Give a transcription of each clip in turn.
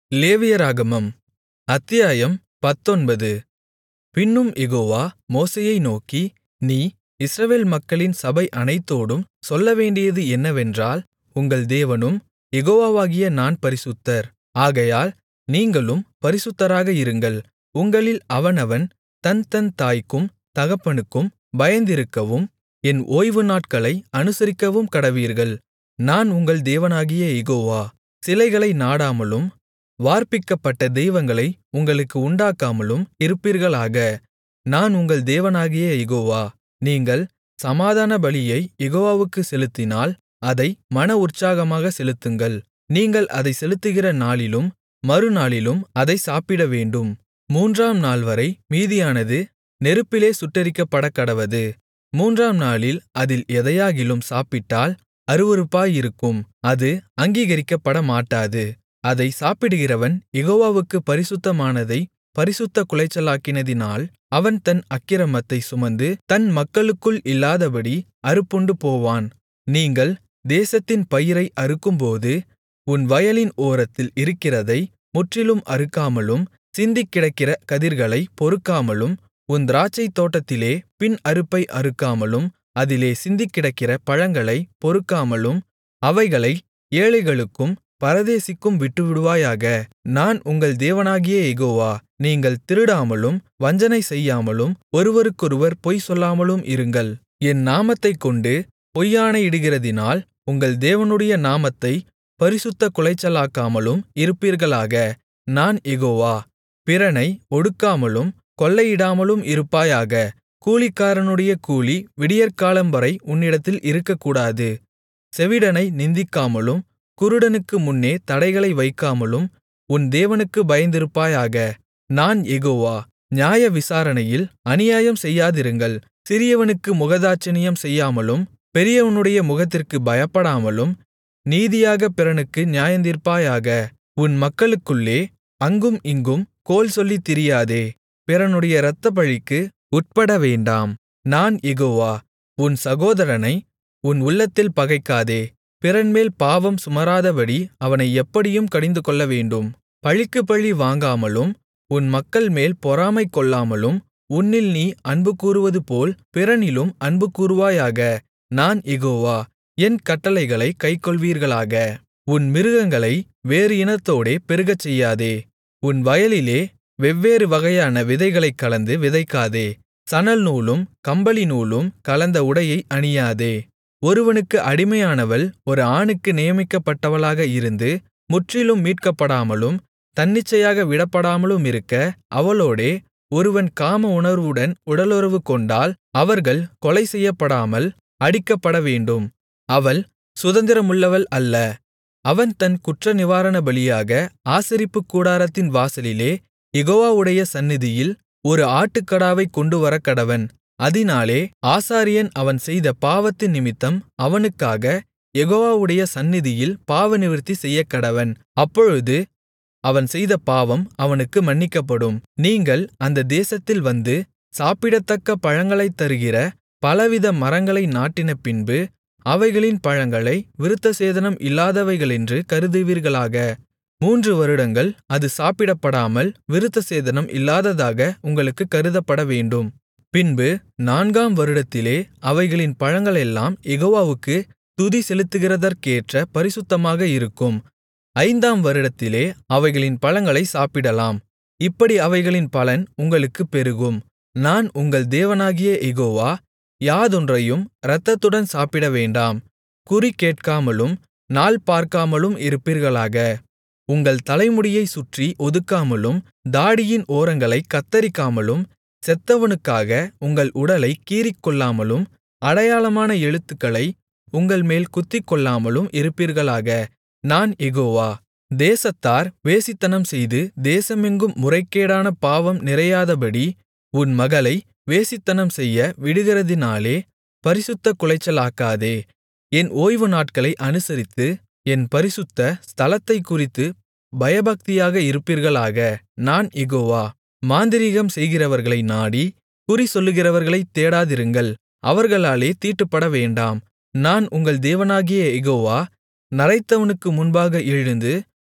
லேவியராகமம் அத்தியாயம் பத்தொன்பது பின்னும் யெகோவா மோசேயை நோக்கி நீ இஸ்ரவேல் மக்களின் சபை அனைத்தோடும் சொல்லவேண்டியது என்னவென்றால் உங்கள் தேவனும் யெகோவாவாகிய நான் பரிசுத்தர் ஆகையால் நீங்களும் பரிசுத்தராக இருங்கள் உங்களில் அவனவன் தன் தன் தாய்க்கும் தகப்பனுக்கும் பயந்திருக்கவும் என் ஓய்வுநாட்களை அனுசரிக்கவும் கடவீர்கள் நான் உங்கள் தேவனாகிய யெகோவா சிலைகளை நாடாமலும் வார்ப்பிக்கப்பட்ட தெய்வங்களை உங்களுக்கு உண்டாக்காமலும் இருப்பீர்களாக நான் உங்கள் தேவனாகிய யெகோவா நீங்கள் சமாதானபலியைக் யெகோவாவுக்குச் செலுத்தினால் அதை மன உற்சாகமாகச் செலுத்துங்கள் நீங்கள் அதைச் செலுத்துகிற நாளிலும் மறுநாளிலும் அதைச் சாப்பிடவேண்டும் மூன்றாம் நாள்வரை மீதியானது நெருப்பிலே சுட்டெரிக்கப்படக்கடவது மூன்றாம் நாளில் அதில் எதையாகிலும் சாப்பிட்டால் அருவருப்பாயிருக்கும் அது அங்கீகரிக்கப்படமாட்டாது அதைச் சாப்பிடுகிறவன் யெகோவாவுக்குப் பரிசுத்தமானதைப் பரிசுத்தக் குலைச்சலாக்கினதினால் அவன் தன் அக்கிரமத்தைச் சுமந்து தன் மக்களுக்குள் இல்லாதபடி அறுப்புண்டு போவான் நீங்கள் தேசத்தின் பயிரை அறுக்கும்போது உன் வயலின் ஓரத்தில் இருக்கிறதை முற்றிலும் அறுக்காமலும் சிந்திக்கிடக்கிற கதிர்களைப் பொறுக்காமலும் உன் திராட்சைத்தோட்டத்திலே பின் அறுப்பை அறுக்காமலும் அதிலே சிந்திக்கிடக்கிற பழங்களைப் பொறுக்காமலும் அவைகளை ஏழைகளுக்கும் பரதேசிக்கும் விட்டுவிடுவாயாக நான் உங்கள் தேவனாகிய யெகோவா நீங்கள் திருடாமலும் வஞ்சனை செய்யாமலும் ஒருவருக்கொருவர் பொய் சொல்லாமலும் இருங்கள் என் நாமத்தைக்கொண்டு பொய்யாணையிடுகிறதினால் உங்கள் தேவனுடைய நாமத்தைப் பரிசுத்தக் குலைச்சலாக்காமலும் இருப்பீர்களாக நான் யெகோவா பிறனை ஒடுக்காமலும் கொள்ளையிடாமலும் இருப்பாயாக கூலிக்காரனுடைய கூலி விடியற்காலம்வரை உன்னிடத்தில் இருக்கக்கூடாது செவிடனை நிந்திக்காமலும் குருடனுக்கு முன்னே தடைகளை வைக்காமலும் உன் தேவனுக்குப் பயந்திருப்பாயாக நான் யெகோவா நியாய விசாரணையில் அநியாயம் செய்யாதிருங்கள் சிறியவனுக்கு முகதாட்சணியம் செய்யாமலும் பெரியவனுடைய முகத்திற்குப் பயப்படாமலும் நீதியாகப் பிறனுக்கு நியாயந்தீர்ப்பாயாக உன் மக்களுக்குள்ளே அங்கும் இங்கும் கோல் சொல்லித் திரியாதே பிறனுடைய இரத்தப்பழிக்கு உட்படவேண்டாம் நான் யெகோவா உன் சகோதரனை உன் உள்ளத்தில் பகைக்காதே பிறன்மேல் பாவம் சுமராதபடி அவனை எப்படியும் கடிந்துகொள்ளவேண்டும் பழிக்குப் பழி வாங்காமலும் உன் மக்கள்மேல் பொறாமை கொள்ளாமலும் உன்னில் நீ அன்புகூறுவதுபோல் பிறனிலும் அன்புகூருவாயாக நான் யெகோவா என் கட்டளைகளைக் கைக்கொள்வீர்களாக உன் மிருகங்களை வேறு இனத்தோடே பெருகச்செய்யாதே உன் வயலிலே வெவ்வேறு வகையான விதைகளைக் கலந்து விதைக்காதே சணல்நூலும் கம்பளிநூலும் கலந்த உடையை அணியாதே ஒருவனுக்கு அடிமையானவள் ஒரு ஆணுக்கு நியமிக்கப்பட்டவளாக இருந்து முற்றிலும் மீட்கப்படாமலும் தன்னிச்சையாக விடப்படாமலுமிருக்க அவளோடே ஒருவன் காம உணர்வுடன் உடலுறவு கொண்டால் அவர்கள் கொலை செய்யப்படாமல் அடிக்கப்படவேண்டும் அவள் சுதந்திரமுள்ளவள் அல்ல அவன் தன் குற்றநிவாரண பலியாக ஆசரிப்புக் கூடாரத்தின் வாசலிலே யெகோவாவுடைய சந்நிதியில் ஒரு ஆட்டுக்கடாவைக் கொண்டுவரக்கடவன் அதினாலே ஆசாரியன் அவன் செய்த பாவத்தின் நிமித்தம் அவனுக்காக யெகோவாவுடைய சந்நிதியில் பாவநிவிர்த்தி செய்யக்கடவன் அப்பொழுது அவன் செய்த பாவம் அவனுக்கு மன்னிக்கப்படும் நீங்கள் அந்த தேசத்தில் வந்து சாப்பிடத்தக்க பழங்களைத் தருகிற பலவித மரங்களை நாட்டினபின்பு அவைகளின் பழங்களை விருத்தசேதனம் இல்லாதவைகளென்று கருதுவீர்களாக மூன்று வருடங்கள் அது சாப்பிடப்படாமல் விருத்தசேதனம் இல்லாததாக உங்களுக்குக் கருதப்படவேண்டும் பின்பு நான்காம் வருடத்திலே அவைகளின் பழங்களெல்லாம் யெகோவாவுக்கு துதி செலுத்துகிறதற்கேற்ற பரிசுத்தமாக இருக்கும் ஐந்தாம் வருடத்திலே அவைகளின் பழங்களை சாப்பிடலாம் இப்படி அவைகளின் பலன் உங்களுக்குப் பெருகும் நான் உங்கள் தேவனாகிய யெகோவா யாதொன்றையும் இரத்தத்துடன் சாப்பிடவேண்டாம் குறி கேட்காமலும் நாள் பார்க்காமலும் இருப்பீர்களாக உங்கள் தலைமுடியைச் சுற்றி ஒதுக்காமலும் தாடியின் ஓரங்களைக் கத்தரிக்காமலும் செத்தவனுக்காக உங்கள் உடலைக் கீறிக்கொள்ளாமலும் அடையாளமான எழுத்துக்களை உங்கள்மேல் குத்திக்கொள்ளாமலும் இருப்பீர்களாக நான் யெகோவா தேசத்தார் வேசித்தனம் செய்து தேசமெங்கும் முறைகேடான பாவம் நிறையாதபடி உன் மகளை வேசித்தனம் செய்ய விடுகிறதினாலே பரிசுத்தக் குலைச்சலாக்காதே என் ஓய்வு நாட்களை அனுசரித்து என் பரிசுத்த ஸ்தலத்தைக் குறித்து பயபக்தியாக இருப்பீர்களாக நான் யெகோவா மாந்திரீகம் செய்கிறவர்களை நாடி குறி சொல்லுகிறவர்களைத் தேடாதிருங்கள் அவர்களாலே தீட்டுப்படவேண்டாம் நான் உங்கள் தேவனாகிய யெகோவா நரைத்தவனுக்கு முன்பாக எழுந்து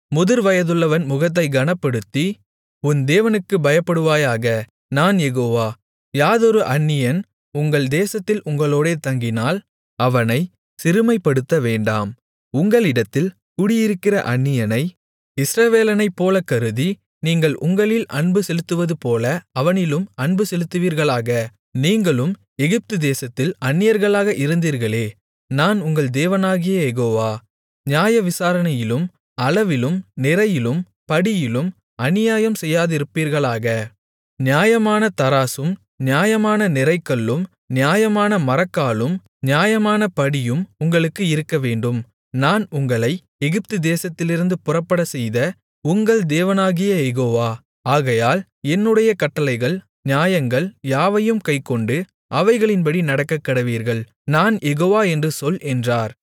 முதிர்வயதுள்ளவன் முகத்தைக் கனப்படுத்தி உன் தேவனுக்குப் பயப்படுவாயாக நான் யெகோவா யாதொரு அந்நியன் உங்கள் தேசத்தில் உங்களோடே தங்கினால் அவனைச் சிறுமைப்படுத்தவேண்டாம் உங்களிடத்தில் குடியிருக்கிற அந்நியனை இஸ்ரவேலனைப்போலக் கருதி நீங்கள் உங்களில் அன்பு செலுத்துவதுபோல அவனிலும் அன்பு செலுத்துவீர்களாக நீங்களும் எகிப்து தேசத்தில் அந்நியர்களாக இருந்தீர்களே நான் உங்கள் தேவனாகிய யெகோவா நியாயவிசாரணையிலும் அளவிலும் நிறையிலும் படியிலும் அநியாயம் செய்யாதிருப்பீர்களாக நியாயமான தராசும் நியாயமான நிறைகல்லும் நியாயமான மரக்காலும் நியாயமான படியும் உங்களுக்கு இருக்கவேண்டும் நான் உங்களை எகிப்து தேசத்திலிருந்து புறப்படச்செய்த உங்கள் தேவனாகிய யெகோவா ஆகையால் என்னுடைய கட்டளைகள் நியாயங்கள் யாவையும் கைக்கொண்டு அவைகளின்படி நடக்கக்கடவீர்கள் நான் யெகோவா என்று சொல் என்றார்